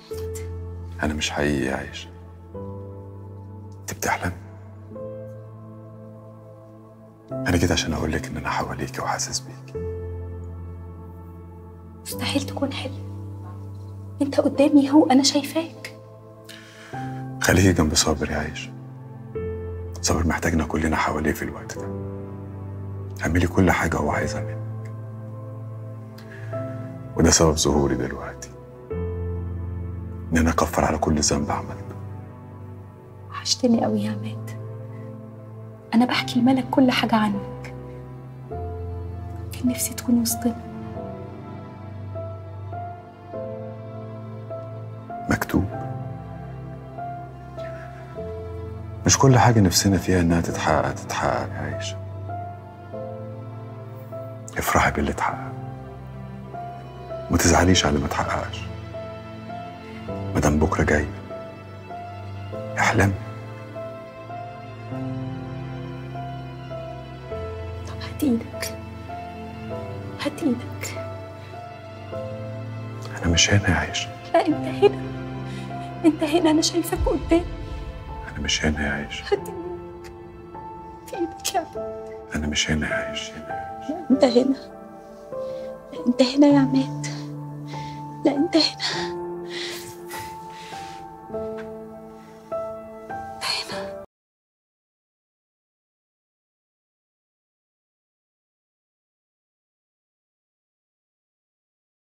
انا مش حقيقي يا عايشه انت بتحلم انا جيت عشان اقول لك ان انا حواليكي وحاسس بيكي مستحيل تكون حلم انت قدامي اهو انا شايفاك خليكي جنب صابر يا عايشه صابر محتاجنا كلنا حواليه في الوقت ده اعملي كل حاجه هو عايزها منك وده سبب ظهوري دلوقتي ان انا اكفر على كل ذنب عملته وحشتني قوي يا عماد انا بحكي لملك كل حاجه عنك كان نفسي تكون وسطنا مكتوب مش كل حاجة نفسنا فيها إنها تتحقق تتحقق يا عايشة افرحي باللي اتحقق ما تزعليش على اللي ما اتحققش مادام بكرة جاي احلمي طب هات ايدك هات ايدك أنا مش هنا يا عايشة لا انت هنا انت هنا انا شايفاك قدامي أنا مش هنا يا عايشة هات ايدك هات ايدك يا عماد أنا مش هنا يا عايشة لا انت هنا لا انت هنا يا عماد لا انت هنا